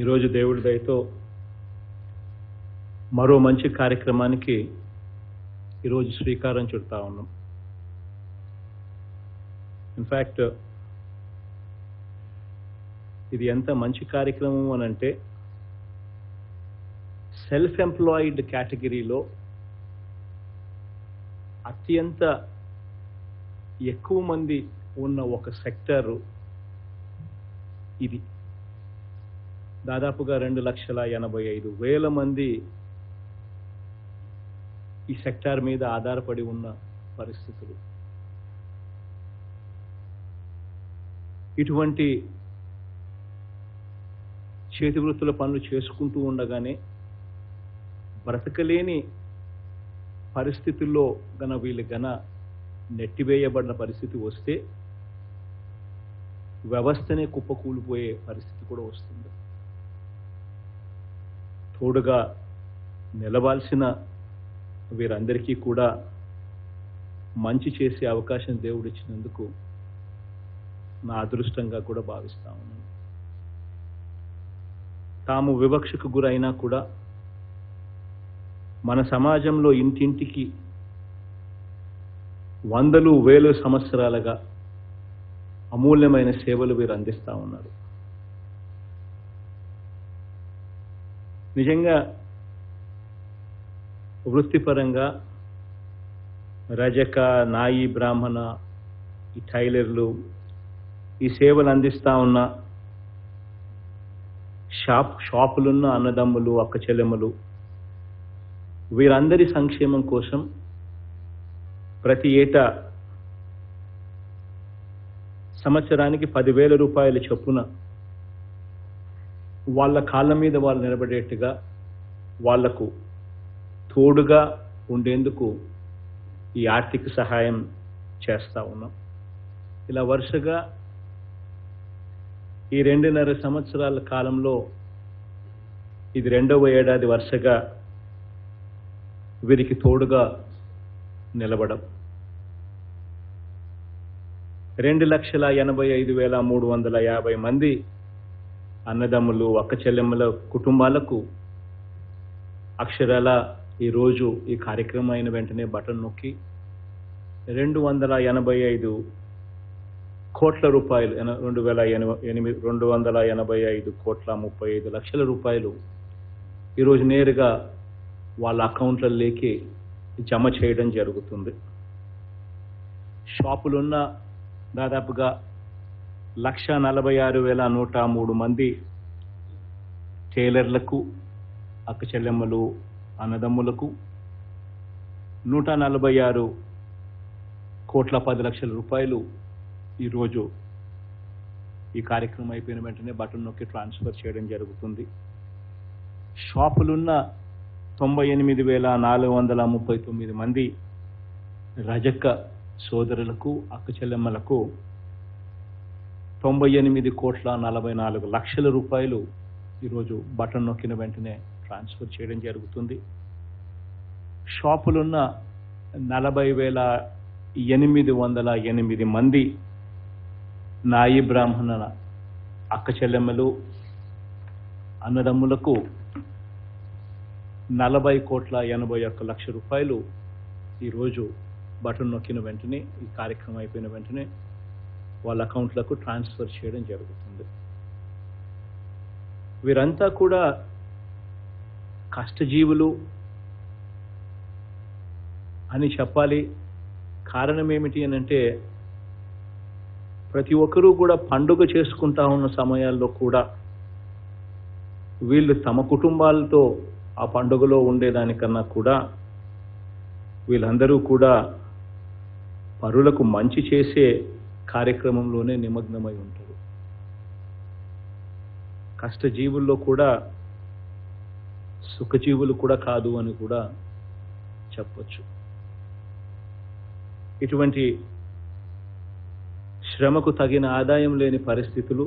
ఈరోజు దేవుడి దయతో మరో మంచి కార్యక్రమానికి ఈరోజు శ్రీకారం చుడతా ఉన్నాం ఇన్ఫ్యాక్ట్ ఇది ఎంత మంచి కార్యక్రమం అని అంటే సెల్ఫ్ ఎంప్లాయిడ్ కేటగిరీలో అత్యంత ఎక్కువ మంది ఉన్న ఒక సెక్టర్ ఇది దాదాపుగా రెండు లక్షల ఎనభై ఐదు వేల మంది ఈ సెక్టార్ మీద ఆధారపడి ఉన్న పరిస్థితులు ఇటువంటి చేతి వృత్తుల పనులు చేసుకుంటూ ఉండగానే బ్రతకలేని పరిస్థితుల్లో గన వీళ్ళు గన నెట్టివేయబడిన పరిస్థితి వస్తే వ్యవస్థనే కుప్పకూలిపోయే పరిస్థితి కూడా వస్తుంది తోడుగా నిలవాల్సిన వీరందరికీ కూడా మంచి చేసే అవకాశం దేవుడు ఇచ్చినందుకు నా అదృష్టంగా కూడా భావిస్తా ఉన్నాను తాము వివక్షకు గురైనా కూడా మన సమాజంలో ఇంటింటికి వందలు వేలు సంవత్సరాలుగా అమూల్యమైన సేవలు వీరు అందిస్తూ ఉన్నారు నిజంగా వృత్తిపరంగా రజక నాయి బ్రాహ్మణ ఈ టైలర్లు ఈ సేవలు అందిస్తూ ఉన్న షాప్ షాపులున్న అన్నదమ్ములు అక్క చెల్లెమ్మలు వీరందరి సంక్షేమం కోసం ప్రతి ఏటా సంవత్సరానికి పదివేల రూపాయల చొప్పున వాళ్ళ కాళ్ళ మీద వాళ్ళు నిలబడేట్టుగా వాళ్లకు తోడుగా ఉండేందుకు ఈ ఆర్థిక సహాయం చేస్తా ఉన్నాం ఇలా వరుసగా ఈ రెండున్నర సంవత్సరాల కాలంలో ఇది రెండవ ఏడాది వరుసగా వీరికి తోడుగా నిలబడం రెండు లక్షల ఎనభై ఐదు వేల మూడు వందల యాభై మంది అన్నదమ్ములు అక్క చెల్లెమ్మల కుటుంబాలకు అక్షరాల ఈరోజు ఈ కార్యక్రమం అయిన వెంటనే బటన్ నొక్కి రెండు వందల ఎనభై ఐదు కోట్ల రూపాయలు ఎన- రెండు వేల ఎనభై ఎనిమిది రెండు వందల ఎనభై ఐదు కోట్ల ముప్పై ఐదు లక్షల రూపాయలు ఈరోజు నేరుగా వాళ్ళ అకౌంట్లలోకి జమ చేయడం జరుగుతుంది షాపులున్న దాదాపుగా లక్ష నలభై ఆరు వేల నూట మూడు మంది టైలర్లకు అక్క చెల్లెమ్మలు అన్నదమ్ములకు నూట నలభై ఆరు కోట్ల పది లక్షల రూపాయలు ఈరోజు ఈ కార్యక్రమం అయిపోయిన వెంటనే బటన్ నొక్కి ట్రాన్స్ఫర్ చేయడం జరుగుతుంది షాపులున్న తొంభై ఎనిమిది వేల నాలుగు వందల ముప్పై తొమ్మిది మంది రజక సోదరులకు అక్క చెల్లెమ్మలకు తొంభై ఎనిమిది కోట్ల నలభై నాలుగు లక్షల రూపాయలు ఈరోజు బటన్ నొక్కిన వెంటనే ట్రాన్స్ఫర్ చేయడం జరుగుతుంది షాపులున్న నలభై వేల ఎనిమిది వందల ఎనిమిది మంది నాయి బ్రాహ్మణ అక్క చెల్లెమ్మలు అన్నదమ్ములకు నలభై కోట్ల ఎనభై ఒక్క లక్ష రూపాయలు ఈరోజు బటన్ నొక్కిన వెంటనే ఈ కార్యక్రమం అయిపోయిన వెంటనే వాళ్ళ అకౌంట్లకు ట్రాన్స్ఫర్ చేయడం జరుగుతుంది వీరంతా కూడా కష్టజీవులు అని చెప్పాలి కారణం ఏమిటి అని అంటే ప్రతి ఒక్కరూ కూడా పండుగ చేసుకుంటా ఉన్న సమయాల్లో కూడా వీళ్ళు తమ కుటుంబాలతో ఆ పండుగలో ఉండేదానికన్నా కూడా వీళ్ళందరూ కూడా పరులకు మంచి చేసే కార్యక్రమంలోనే నిమగ్నమై ఉంటారు కష్టజీవుల్లో కూడా సుఖజీవులు కూడా కాదు అని కూడా చెప్పొచ్చు ఇటువంటి శ్రమకు తగిన ఆదాయం లేని పరిస్థితులు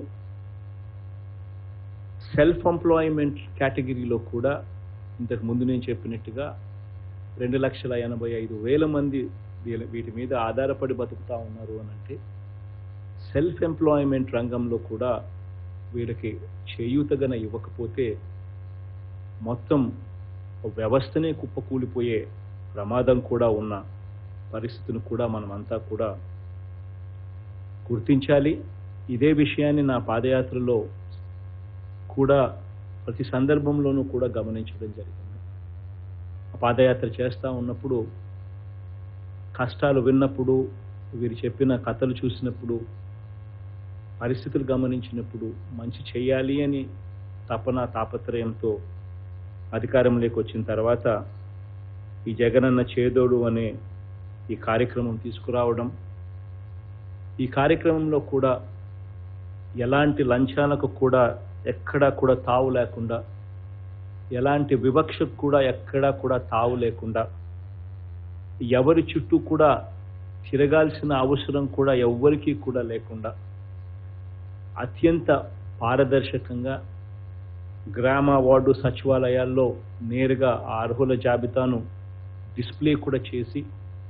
సెల్ఫ్ ఎంప్లాయ్మెంట్ కేటగిరీలో కూడా ఇంతకు ముందు నేను చెప్పినట్టుగా రెండు లక్షల ఎనభై ఐదు వేల మంది వీళ్ళ- వీటి మీద ఆధారపడి బతుకుతా ఉన్నారు అని అంటే సెల్ఫ్ ఎంప్లాయ్మెంట్ రంగంలో కూడా వీళ్ళకి చేయూతగన ఇవ్వకపోతే మొత్తం వ్యవస్థనే కుప్పకూలిపోయే ప్రమాదం కూడా ఉన్న పరిస్థితిని కూడా మనమంతా కూడా గుర్తించాలి ఇదే విషయాన్ని నా పాదయాత్రలో కూడా ప్రతి సందర్భంలోనూ కూడా గమనించడం జరిగింది పాదయాత్ర చేస్తూ ఉన్నప్పుడు కష్టాలు విన్నప్పుడు వీరు చెప్పిన కథలు చూసినప్పుడు పరిస్థితులు గమనించినప్పుడు మంచి చేయాలి అని తపన తాపత్రయంతో అధికారంలోకి వచ్చిన తర్వాత ఈ జగనన్న చేదోడు అనే ఈ కార్యక్రమం తీసుకురావడం ఈ కార్యక్రమంలో కూడా ఎలాంటి లంచాలకు కూడా ఎక్కడా కూడా తావు లేకుండా ఎలాంటి వివక్షకు కూడా ఎక్కడా కూడా తావు లేకుండా ఎవరి చుట్టూ కూడా తిరగాల్సిన అవసరం కూడా ఎవ్వరికీ కూడా లేకుండా అత్యంత పారదర్శకంగా గ్రామ వార్డు సచివాలయాల్లో నేరుగా ఆ అర్హుల జాబితాను డిస్ప్లే కూడా చేసి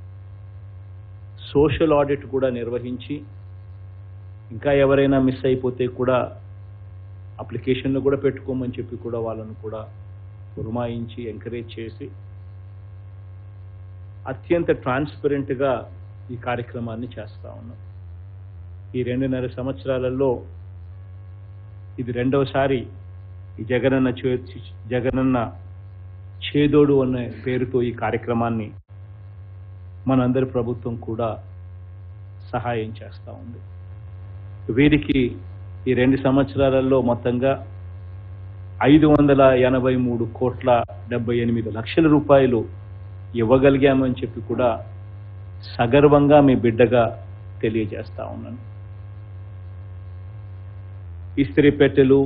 సోషల్ ఆడిట్ కూడా నిర్వహించి ఇంకా ఎవరైనా మిస్ అయిపోతే కూడా అప్లికేషన్లు కూడా పెట్టుకోమని చెప్పి కూడా వాళ్ళను కూడా పురమాయించి ఎంకరేజ్ చేసి అత్యంత ట్రాన్స్పరెంట్గా ఈ కార్యక్రమాన్ని చేస్తూ ఉన్నాం ఈ రెండున్నర సంవత్సరాలలో ఇది రెండవసారి ఈ జగనన్న చే జగనన్న చేదోడు అనే పేరుతో ఈ కార్యక్రమాన్ని మనందరి ప్రభుత్వం కూడా సహాయం చేస్తూ ఉంది వీరికి ఈ రెండు సంవత్సరాలలో మొత్తంగా ఐదు వందల ఎనభై మూడు కోట్ల డెబ్బై ఎనిమిది లక్షల రూపాయలు ఇవ్వగలిగామని చెప్పి కూడా సగర్వంగా మీ బిడ్డగా తెలియజేస్తా ఉన్నాను ఇస్త్రీ పెట్టెలు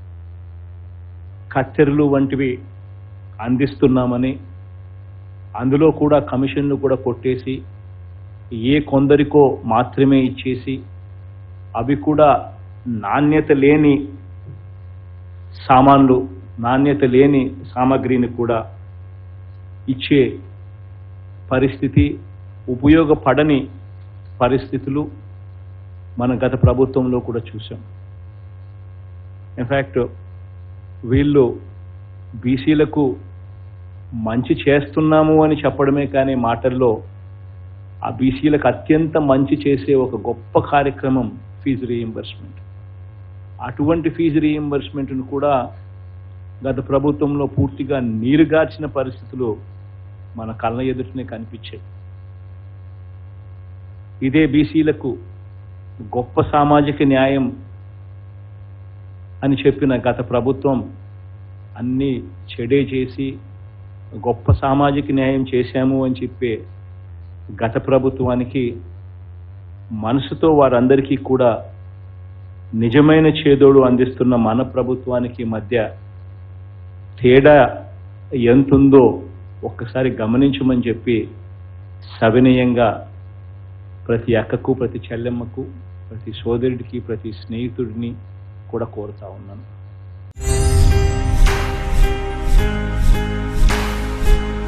కత్తెరలు వంటివి అందిస్తున్నామని అందులో కూడా కమిషన్లు కూడా కొట్టేసి ఏ కొందరికో మాత్రమే ఇచ్చేసి అవి కూడా నాణ్యత లేని సామాన్లు నాణ్యత లేని సామాగ్రిని కూడా ఇచ్చే పరిస్థితి ఉపయోగపడని పరిస్థితులు మన గత ప్రభుత్వంలో కూడా చూసాం ఇన్ఫ్యాక్ట్ వీళ్ళు బీసీలకు మంచి చేస్తున్నాము అని చెప్పడమే కానీ మాటల్లో ఆ బీసీలకు అత్యంత మంచి చేసే ఒక గొప్ప కార్యక్రమం ఫీజు రీయింబర్స్మెంట్ అటువంటి ఫీజు రీయింబర్స్మెంట్ను కూడా గత ప్రభుత్వంలో పూర్తిగా నీరుగార్చిన పరిస్థితులు మన కళ్ళ ఎదుటనే కనిపించాయి ఇదే బీసీలకు గొప్ప సామాజిక న్యాయం అని చెప్పిన గత ప్రభుత్వం అన్నీ చెడే చేసి గొప్ప సామాజిక న్యాయం చేశాము అని చెప్పే గత ప్రభుత్వానికి మనసుతో వారందరికీ కూడా నిజమైన చేదోడు అందిస్తున్న మన ప్రభుత్వానికి మధ్య తేడా ఎంతుందో ఒక్కసారి గమనించమని చెప్పి సవినయంగా ప్రతి అక్కకు ప్రతి చెల్లెమ్మకు ప్రతి సోదరుడికి ప్రతి స్నేహితుడిని కూడా కోరుతా ఉన్నాను